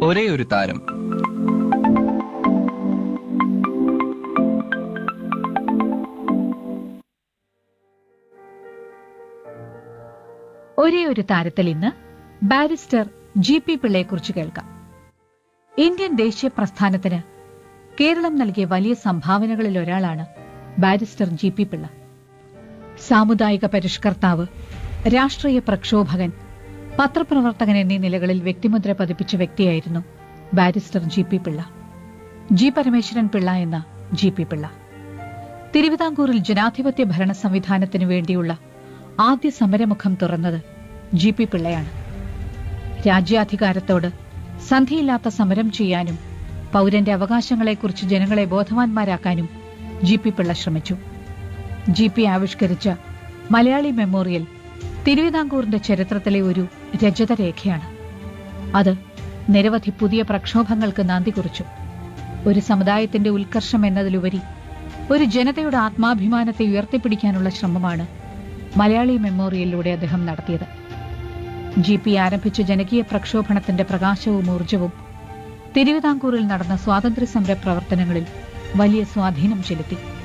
ഒരേ ഒരു താരം ഒരേ ഒരു താരത്തിൽ ഇന്ന് ബാരിസ്റ്റർ ജി പി പിള്ളയെക്കുറിച്ച് കേൾക്കാം ഇന്ത്യൻ ദേശീയ പ്രസ്ഥാനത്തിന് കേരളം നൽകിയ വലിയ സംഭാവനകളിൽ ഒരാളാണ് ബാരിസ്റ്റർ ജി പി പിള്ള സാമുദായിക പരിഷ്കർത്താവ് രാഷ്ട്രീയ പ്രക്ഷോഭകൻ പത്രപ്രവർത്തകൻ എന്നീ നിലകളിൽ വ്യക്തിമുദ്ര പതിപ്പിച്ച വ്യക്തിയായിരുന്നു barrister G P Pillai G Parameswaran Pillai എന്ന ജി പി പിള്ള തിരുവിതാംകൂറിൽ ജനാധിപത്യ ഭരണ സംവിധാനത്തിനു വേണ്ടിയുള്ള ആദ്യ സമരമുഖം തുറന്നത് ജി പി പിള്ളയാണ് രാജ്യാധികാരത്തോട് സന്ധിയില്ലാത്ത സമരം ചെയ്യാനും പൗരന്റെ അവകാശങ്ങളെക്കുറിച്ച് ജനങ്ങളെ ബോധവാന്മാരാക്കാനും ജി പി പിള്ള ശ്രമിച്ചു ജി പി ആവിഷ്കരിച്ച മലയാളി മെമ്മോറിയൽ തിരുവിതാംകൂറിന്റെ ചരിത്രത്തിലെ ഒരു രജതരേഖയാണ് അത് നിരവധി പുതിയ പ്രക്ഷോഭങ്ങൾക്ക് നാന്ദി കുറിച്ചു ഒരു സമുദായത്തിന്റെ ഉത്കർഷം എന്നതിലുപരി ഒരു ജനതയുടെ ആത്മാഭിമാനത്തെ ഉയർത്തിപ്പിടിക്കാനുള്ള ശ്രമമാണ് മലയാളി മെമ്മോറിയലിലൂടെ അദ്ദേഹം നടത്തിയത് ജി പി ആരംഭിച്ച ജനകീയ പ്രക്ഷോഭണത്തിന്റെ പ്രകാശവും ഊർജവും തിരുവിതാംകൂറിൽ നടന്ന സ്വാതന്ത്ര്യ സമര പ്രവർത്തനങ്ങളിൽ വലിയ സ്വാധീനം ചെലുത്തി